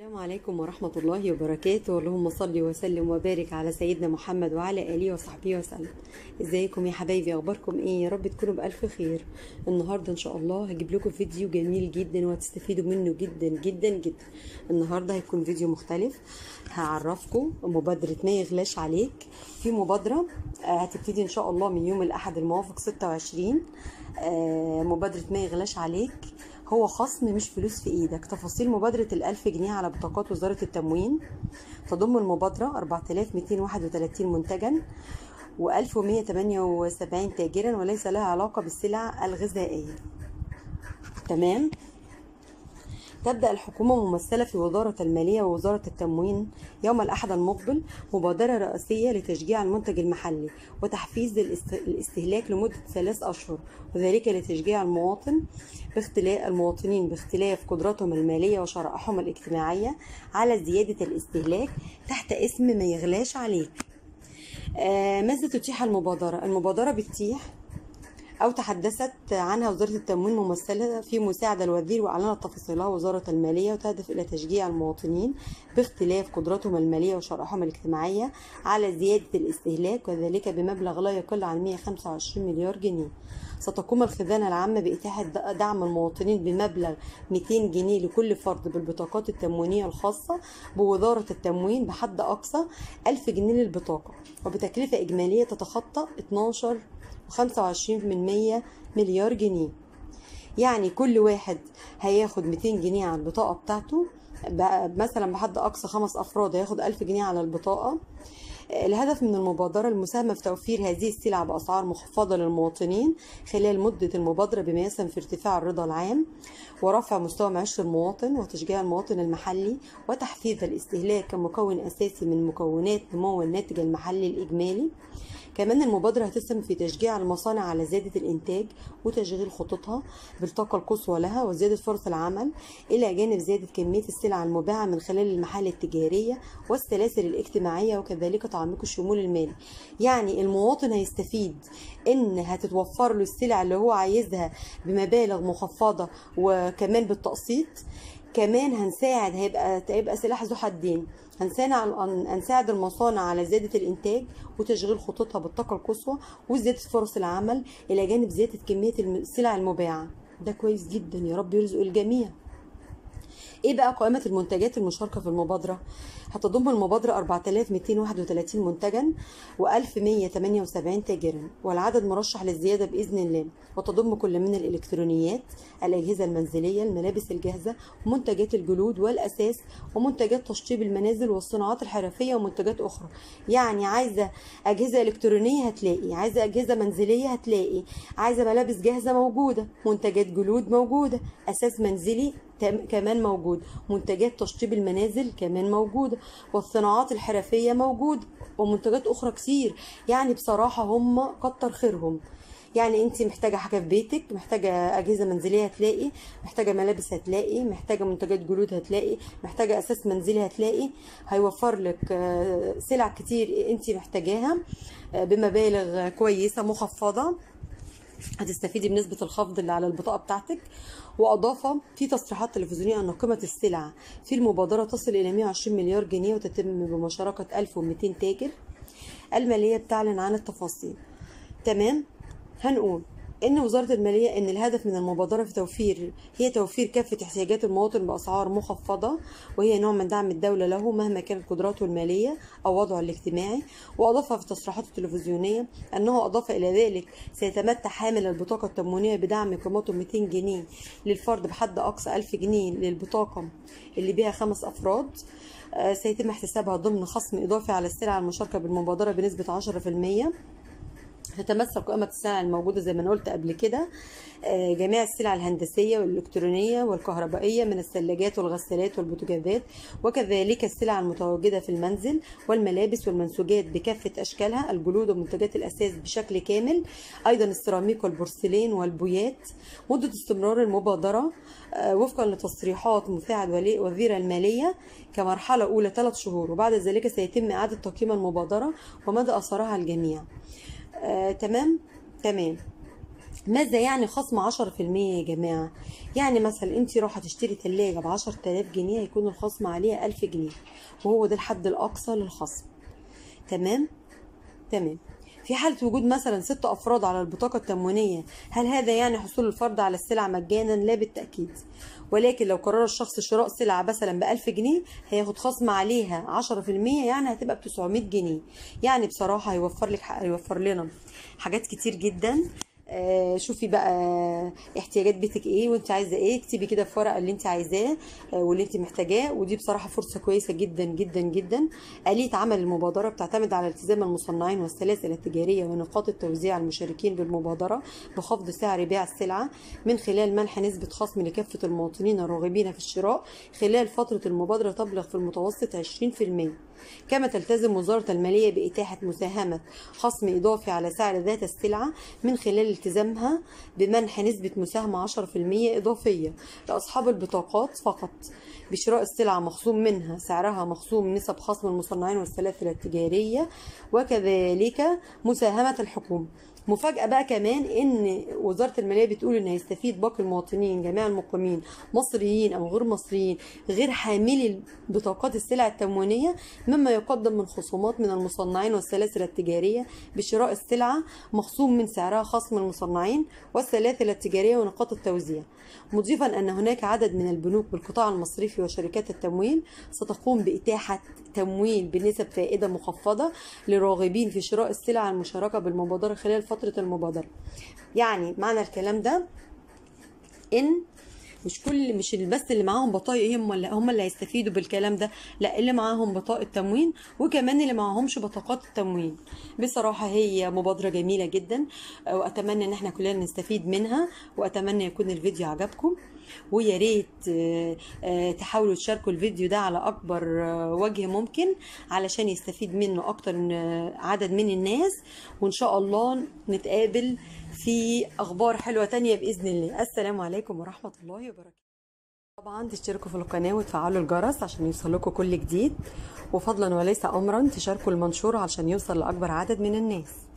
السلام عليكم ورحمة الله وبركاته اللهم صل وسلم وبارك على سيدنا محمد وعلى آله وصحبه وسلم ازيكم يا حبايبي اخباركم ايه يا رب تكونوا بألف خير النهاردة ان شاء الله هجيب لكم فيديو جميل جدا وهتستفيدوا منه جدا جدا جدا النهاردة هيكون فيديو مختلف هعرفكم مبادرة ما يغلاش عليك في مبادرة آه، هتبتدي ان شاء الله من يوم الاحد الموافق 26 آه، مبادرة ما يغلاش عليك هو خصم مش فلوس في ايدك تفاصيل مبادرة الألف جنيه على بطاقات وزارة التموين تضم المبادرة 4231 منتجا و1178 تاجرا وليس لها علاقة بالسلع الغذائية تمام تبدأ الحكومة ممثلة في وزارة المالية ووزارة التموين يوم الأحد المقبل مبادرة رئاسية لتشجيع المنتج المحلي وتحفيز الاست- الاستهلاك لمدة ثلاث أشهر وذلك لتشجيع المواطن باختلاف المواطنين باختلاف قدراتهم المالية وشرائحهم الاجتماعية على زيادة الاستهلاك تحت اسم ما يغلاش عليك آه ماذا تتيح المبادرة؟ المبادرة بتتيح أو تحدثت عنها وزارة التموين ممثلة في مساعدة الوزير وأعلنت تفاصيلها وزارة المالية وتهدف إلى تشجيع المواطنين باختلاف قدراتهم المالية وشرائحهم الاجتماعية على زيادة الاستهلاك وذلك بمبلغ لا يقل عن 125 مليار جنيه ستقوم الخزانة العامة بإتاحة د- دعم المواطنين بمبلغ 200 جنيه لكل فرد بالبطاقات التموينية الخاصة بوزارة التموين بحد أقصى 1000 جنيه للبطاقة وبتكلفة إجمالية تتخطى 12 و25 من 100 مليار جنيه يعني كل واحد هياخد 200 جنيه على البطاقة بتاعته ب- مثلا بحد أقصى خمس أفراد هياخد 1000 جنيه على البطاقة الهدف من المبادرة المساهمة في توفير هذه السلع بأسعار مخفضة للمواطنين خلال مدة المبادرة بما يسهم في ارتفاع الرضا العام ورفع مستوى معيشة المواطن وتشجيع المواطن المحلي وتحفيز الاستهلاك كمكون أساسي من مكونات نمو الناتج المحلي الإجمالي كمان المبادرة هتسهم في تشجيع المصانع على زيادة الإنتاج وتشغيل خطوطها بالطاقة القصوى لها وزيادة فرص العمل إلى جانب زيادة كمية السلع المباعة من خلال المحال التجارية والسلاسل الاجتماعية وكذلك تعميق الشمول المالي يعني المواطن هيستفيد إن هتتوفر له السلع اللي هو عايزها بمبالغ مخفضة وكمان بالتقسيط كمان هنساعد هيبقى هيبقى سلاح ذو حدين هنساعد هنساعد المصانع على زيادة الإنتاج وتشغيل خطوطها بالطاقة القصوى وزيادة فرص العمل إلى جانب زيادة كمية السلع المباعة ده كويس جدا يا رب يرزق الجميع ايه بقى قائمة المنتجات المشاركة في المبادرة؟ هتضم المبادرة 4231 منتجا و1178 تاجرا والعدد مرشح للزيادة بإذن الله وتضم كل من الإلكترونيات الأجهزة المنزلية الملابس الجاهزة ومنتجات الجلود والأساس ومنتجات تشطيب المنازل والصناعات الحرفية ومنتجات أخرى يعني عايزة أجهزة إلكترونية هتلاقي عايزة أجهزة منزلية هتلاقي عايزة ملابس جاهزة موجودة منتجات جلود موجودة أساس منزلي تم- كمان موجود منتجات تشطيب المنازل كمان موجودة والصناعات الحرفية موجودة ومنتجات أخرى كتير يعني بصراحة هم كتر خيرهم يعني انت محتاجة حاجة في بيتك محتاجة أجهزة منزلية هتلاقي محتاجة ملابس هتلاقي محتاجة منتجات جلود هتلاقي محتاجة أساس منزلي هتلاقي هيوفر لك آه، سلع كتير انت محتاجاها آه، بمبالغ كويسة مخفضة هتستفيدي بنسبة الخفض اللي على البطاقة بتاعتك وأضاف في تصريحات تلفزيونية أن قيمة السلع في المبادرة تصل إلى 120 مليار جنيه وتتم بمشاركة 1200 تاجر المالية بتعلن عن التفاصيل تمام هنقول ان وزاره الماليه ان الهدف من المبادره في توفير هي توفير كافه احتياجات المواطن باسعار مخفضه وهي نوع من دعم الدوله له مهما كانت قدراته الماليه او وضعه الاجتماعي واضاف في تصريحاته التلفزيونيه انه اضاف الى ذلك سيتمتع حامل البطاقه التموينيه بدعم قيمته 200 جنيه للفرد بحد اقصى 1000 جنيه للبطاقه اللي بيها خمس افراد آه، سيتم احتسابها ضمن خصم اضافي على السلع المشاركه بالمبادره بنسبه 10% تتمثل قائمة السلع الموجودة زي ما أنا قلت قبل كده آه، جميع السلع الهندسية والإلكترونية والكهربائية من الثلاجات والغسالات والبوتاجازات وكذلك السلع المتواجدة في المنزل والملابس والمنسوجات بكافة أشكالها الجلود ومنتجات الأساس بشكل كامل أيضا السيراميك والبورسلين والبويات مدة استمرار المبادرة آه، وفقا لتصريحات مساعد ولي- وزير المالية كمرحلة أولى ثلاث شهور وبعد ذلك سيتم إعادة تقييم المبادرة ومدى أثرها على الجميع آه، تمام تمام ماذا يعني خصم 10% يا جماعة يعني مثلا انت رايحة تشتري تلاجة ب 10000 جنيه هيكون الخصم عليها 1000 جنيه وهو ده الحد الأقصى للخصم تمام تمام في حالة وجود مثلا ست أفراد على البطاقة التموينية هل هذا يعني حصول الفرد على السلع مجانا لا بالتأكيد ولكن لو قرر الشخص شراء سلعة مثلا ب 1000 جنيه هياخد خصم عليها 10% يعني هتبقى ب 900 جنيه يعني بصراحة هيوفر لك هيوفر لنا حاجات كتير جدا آه، شوفي بقى احتياجات بيتك ايه وانت عايزه ايه اكتبي كده في ورقه اللي انت عايزاه آه، واللي انت محتاجاه ودي بصراحه فرصه كويسه جدا جدا جدا آلية عمل المبادره بتعتمد على التزام المصنعين والسلاسل التجاريه ونقاط التوزيع المشاركين بالمبادره بخفض سعر بيع السلعه من خلال منح نسبه خصم لكافه المواطنين الراغبين في الشراء خلال فتره المبادره تبلغ في المتوسط 20% كما تلتزم وزارة المالية بإتاحة مساهمة خصم إضافي على سعر ذات السلعة من خلال التزامها بمنح نسبة مساهمة 10% إضافية لأصحاب البطاقات فقط بشراء السلعة مخصوم منها سعرها مخصوم نسب خصم المصنعين والسلاسل التجارية وكذلك مساهمة الحكومة مفاجأة بقى كمان ان وزارة المالية بتقول ان هيستفيد باقي المواطنين جميع المقيمين مصريين او غير مصريين غير حاملي بطاقات السلع التموينية مما يقدم من خصومات من المصنعين والسلاسل التجارية بشراء السلعة مخصوم من سعرها خصم المصنعين والسلاسل التجارية ونقاط التوزيع مضيفا ان هناك عدد من البنوك بالقطاع المصرفي وشركات التمويل ستقوم بإتاحة تمويل بنسب فائدة مخفضة لراغبين في شراء السلع المشاركة بالمبادرة خلال فترة المبادرة يعني معنى الكلام ده ان مش كل مش بس اللي معاهم بطايق هم اللي هم اللي هيستفيدوا بالكلام ده لا اللي معاهم بطاقه تموين وكمان اللي معاهمش بطاقات التموين بصراحه هي مبادره جميله جدا واتمنى ان احنا كلنا نستفيد منها واتمنى يكون الفيديو عجبكم ويا ريت آه، آه، تحاولوا تشاركوا الفيديو ده على اكبر آه، وجه ممكن علشان يستفيد منه اكتر من عدد من الناس وان شاء الله نتقابل في اخبار حلوه تانية باذن الله السلام عليكم ورحمه الله وبركاته طبعا تشتركوا في القناه وتفعلوا الجرس عشان يوصل لكم كل جديد وفضلا وليس امرا تشاركوا المنشور عشان يوصل لاكبر عدد من الناس